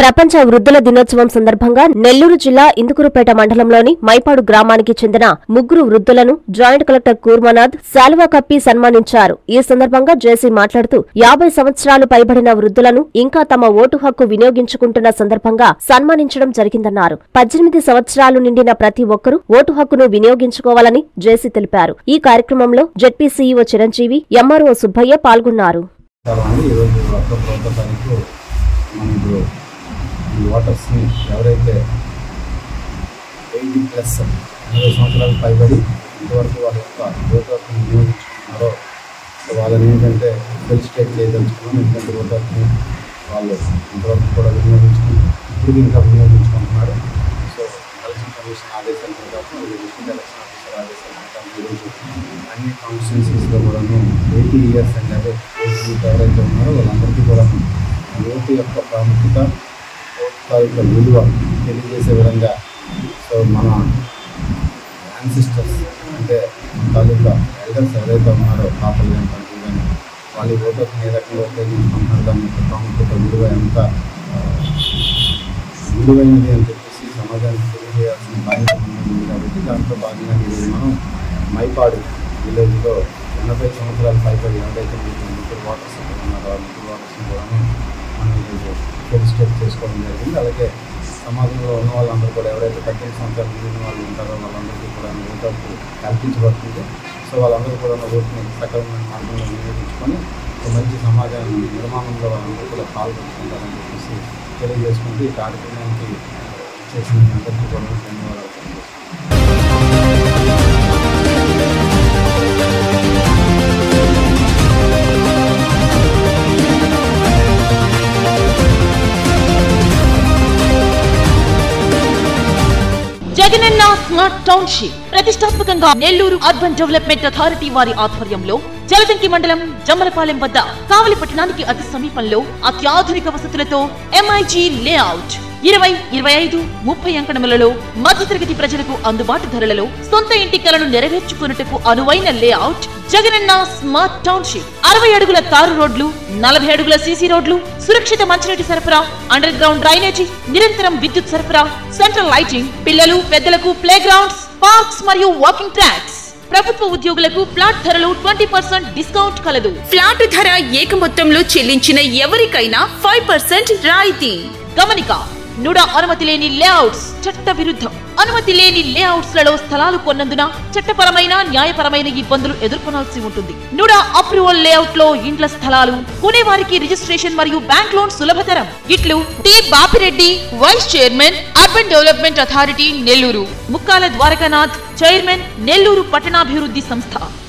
ప్రపంచ వృద్ధుల దినోత్సవం సందర్భంగా నెల్లూరు జిల్లా ఇందుకురుపేట మండలంలోని మైపాడు గ్రామానికి చెందిన ముగ్గురు వృద్ధులను జాయింట్ కలెక్టర్ కూర్మనాథ్ శాలువా కప్పి సన్మానించారు ఈ సందర్భంగా జేసీ మాట్లాడుతూ యాభై సంవత్సరాలు పైబడిన వృద్ధులను ఇంకా తమ ఓటు హక్కు వినియోగించుకుంటున్న సందర్భంగా సన్మానించడం జరిగిందన్నారు పద్దెనిమిది సంవత్సరాలు నిండిన ప్రతి ఒక్కరూ ఓటు హక్కును వినియోగించుకోవాలని జేసీ తెలిపారు ఈ కార్యక్రమంలో ZP CEO Chiranjeevi MRO Subbaiah పాల్గొన్నారు చాలామంది ఈరోజు ఒక్క ప్రభుత్వ తారీఖు మనం ఇప్పుడు ఈ ఓటర్స్ని ఎవరైతే ఎయిటీ ప్లస్ ఎనభై సంవత్సరాలు పైబడి ఇంతవరకు వాళ్ళ యొక్క ఓటర్ని వినియోగించుకున్నారో సో వాళ్ళని ఏంటంటే ఫెలిసిటేట్ చేయదలుచుకున్నాం ఎందుకంటే ఓటర్ని వాళ్ళు ఇంతవరకు కూడా వినియోగించుకుని ఇప్పుడు ఇంకా వినియోగించుకుంటున్నారు సో ఎలక్షన్ కమిషన్ ఆదేశాల ప్రకారం ఇది డిస్ట్రిక్ట్ ఎలక్షన్ ఆఫీసర్ ఆదేశాల ప్రకారం ఈరోజు అన్ని కాన్స్టిట్యున్సీస్లో కూడాను ఎయిటీ ఇయర్స్ అండ్ అదే ఏజ్ గ్రూప్ ఎవరైతే ఉన్నారో వాళ్ళందరికీ కూడా ఓటు యొక్క ప్రాముఖ్యత ఓటు యొక్క విలువ తెలియజేసే విధంగా సో మన యాన్సిస్టర్స్ అంటే మన తాలూకా ఎల్డర్స్ ఎవరైతే ఉన్నారో పాపలు కానీ తండ్రులు కానీ వాళ్ళ ఓటర్ని ఏ రకంగా ఉపయోగించుకుంటున్నారు దాని యొక్క ప్రాముఖ్యత విలువ ఎంత ఆ, విలువైనది అని చెప్పేసి సమాజానికి తెలియజేయాల్సిన బాధ్యత మన మీద ఉంది కాబట్టి దాంట్లో భాగంగా ఈరోజు మనం మైపాడు విలేజ్లో ఎనభై సంవత్సరాల పైబడి ఎవరైతే మీకు ముగ్గురు వాటర్స్ ఉన్నారో ఆ ముగ్గురు వాటర్స్ని కూడా మనం ఈరోజు ఫెలిసిటేట్ చేసుకోవడం జరిగింది అలాగే సమాజంలో ఉన్న వాళ్ళందరూ కూడా ఎవరైతే పద్దెనిమిది సంవత్సరాలు మిగిలిన వాళ్ళు ఉంటారో వాళ్ళందరికీ కూడా ఓటు హక్కు కల్పించబడుతుంది సో వాళ్ళందరూ కూడా ఉన్న ఓటుని సకలమైన మార్గంలో వినియోగించుకొని ఒక మంచి సమాజాన్ని నిర్మాణంలో వాళ్ళందరూ కూడా పాల్గొంటుకుంటారని చెప్పేసి తెలియజేసుకుంటూ ఈ కార్యక్రమానికి చేసిన మీ అందరికీ కూడా ధన్యవాదాలు తెలియజేస్తున్నాను జగనన్న స్మార్ట్ టౌన్షిప్ ప్రతిష్టాత్మకంగా నెల్లూరు అర్బన్ డెవలప్మెంట్ అథారిటీ వారి ఆధ్వర్యంలో జలదంకి మండలం జమ్మలపాలెం వద్ద కావలి పట్టణానికి అతి సమీపంలో అత్యాధునిక వసతులతో ఎంఐజీ లేఅవుట్ ఇరవై ఇరవై ఐదు ముప్పై అంకణములలో మధ్యతరగతి ప్రజలకు అందుబాటు ధరలలో సొంత ఇంటి కలను నెరవేర్చుకున్నట్టుకు అనువైన లేఅవుట్ జగనన్న స్మార్ట్ టౌన్షిప్ అరవై అడుగుల తారు రోడ్లు నలభై అడుగుల సీసీ రోడ్లు సురక్షిత మంచినీటి సరఫరా అండర్ గ్రౌండ్ డ్రైనేజీ నిరంతరం విద్యుత్ సరఫరా సెంట్రల్ లైటింగ్ పిల్లలు పెద్దలకు ప్లే గ్రౌండ్స్ పార్క్స్ మరియు వాకింగ్ ట్రాక్స్ ప్రభుత్వ ఉద్యోగులకు ఫ్లాట్ ధరలు ట్వంటీ పర్సెంట్ డిస్కౌంట్ కలదు ఫ్లాట్ ధర ఏక మొత్తంలో చెల్లించిన ఎవరికైనా ఫైవ్ పర్సెంట్ రాయితీ గమనిక నుడ అనుమతి లేని లేఅవుట్స్ చట్ట విరుద్ధం అనుమతి లేని లేఅవుట్స్ లలో స్థలాలు కొన్నందున చట్టపరమైన న్యాయపరమైన ఇబ్బందులు ఎదుర్కొనాల్సి ఉంటుంది నుడ అప్రూవల్ లేఅవుట్ లో ఇండ్ల స్థలాలు కొనేవారికి రిజిస్ట్రేషన్ మరియు బ్యాంక్ లోన్ సులభతరం ఇట్లు T Bapireddy vice chairman urban development authority Nellore Mukkala Dwarakanath chairman Nellore పట్టణాభివృద్ధి సంస్థ